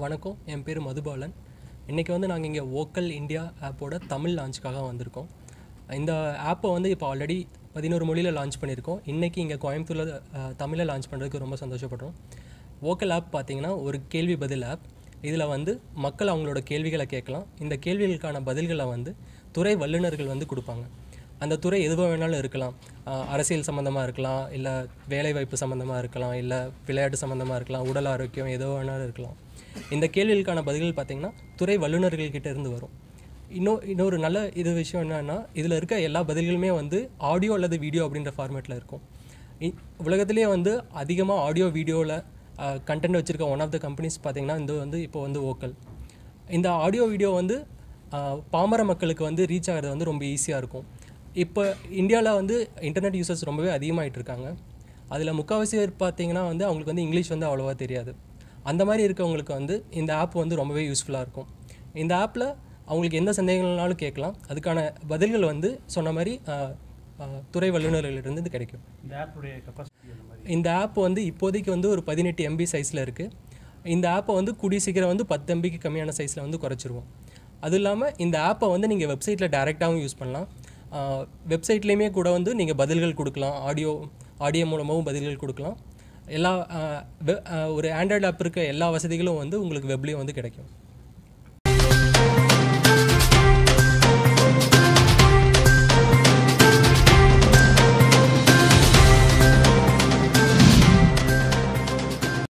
வணக்கம் என் பேர் மதுபாலன் இன்றைக்கி வந்து நாங்கள் இங்கே வோக்கல் இந்தியா ஆப்போட தமிழ் லான்ச்சுக்காக வந்திருக்கோம் இந்த ஆப்பை வந்து இப்போ ஆல்ரெடி பதினோரு மொழியில் லான்ச் பண்ணியிருக்கோம் இன்றைக்கி இங்கே கோயம்புத்தூரில் தமிழில் லான்ச் பண்ணுறதுக்கு ரொம்ப சந்தோஷப்படுறோம் வோக்கல் ஆப் பார்த்தீங்கன்னா ஒரு கேள்வி பதில் ஆப் இதில் வந்து மக்கள் அவங்களோட கேள்விகளை கேட்கலாம் இந்த கேள்விகளுக்கான பதில்களை வந்து துறை வல்லுநர்கள் வந்து கொடுப்பாங்க அந்த துறை எதுவாக வேணாலும் இருக்கலாம் ஆஹ் அரசியல் சம்மந்தமாக இருக்கலாம் இல்லை வேலைவாய்ப்பு சம்மந்தமாக இருக்கலாம் இல்லை விளையாட்டு சம்மந்தமாக இருக்கலாம் உடல் ஆரோக்கியம் எதோ வேணாலும் இருக்கலாம் இந்த கேள்விகளுக்கான பதில்கள் பார்த்திங்கன்னா துறை வல்லுநர்கள் கிட்ட இருந்து வரும் இன்னும் இன்னொரு நல்ல இது விஷயம் என்னன்னா இதில் இருக்க எல்லா பதில்களுமே வந்து ஆடியோ அல்லது வீடியோ அப்படின்ற ஃபார்மேட்டில் இருக்கும் இ- உலகத்திலேயே வந்து அதிகமாக ஆடியோ வீடியோவில் கண்டென்ட் வச்சுருக்க ஒன் ஆஃப் த கம்பெனிஸ் பார்த்தீங்கன்னா இந்த வந்து இப்போ வந்து ஓக்கல் இந்த ஆடியோ வீடியோ வந்து ஆஹ், பாமர மக்களுக்கு வந்து ரீச் ஆகிறது வந்து ரொம்ப ஈஸியாக இருக்கும் இப்போ இந்தியாவில் வந்து இன்டர்நெட் யூசர்ஸ் ரொம்பவே அதிகமாகிட்டு இருக்காங்க அதில் முக்கால்வாசி பேர் பார்த்தீங்கன்னா வந்து அவங்களுக்கு வந்து இங்கிலீஷ் வந்து அவ்வளோவா தெரியாது அந்த மாதிரி இருக்கவங்களுக்கு வந்து இந்த ஆப் வந்து ரொம்பவே யூஸ்ஃபுல்லாக இருக்கும் இந்த ஆப்பில் அவங்களுக்கு எந்த சந்தேகங்கள்னாலும் கேட்கலாம் அதுக்கான பதில்கள் வந்து சொன்ன மாதிரி ஆஹ், ஆஹ், துறை வல்லுநர்களிலிருந்து கிடைக்கும் இந்த ஆப்புடைய கெப்பாசிட்டி அந்த மாதிரி இந்த ஆப் வந்து இப்போதைக்கு வந்து ஒரு பதினெட்டு எம்பி சைஸில் இருக்குது இந்த ஆப்பை வந்து கூடிய சீக்கிரம் வந்து பத்து எம்பிக்கு கம்மியான சைஸில் வந்து குறைச்சிருவோம் அது இல்லாமல் இந்த ஆப்பை வந்து நீங்கள் வெப்சைட்டில் டேரெக்டாகவும் யூஸ் பண்ணலாம் வெப்சைட்லேயுமே கூட வந்து நீங்கள் பதில்கள் கொடுக்கலாம் ஆடியோ ஆடியோ மூலமாகவும் பதில்கள் கொடுக்கலாம் எல்லா ஆஹ் வெ- ஆஹ் ஒரு ஆண்ட்ராய்டு ஆப் இருக்க எல்லா வசதிகளும் வந்து உங்களுக்கு வெப்லேயும் வந்து கிடைக்கும்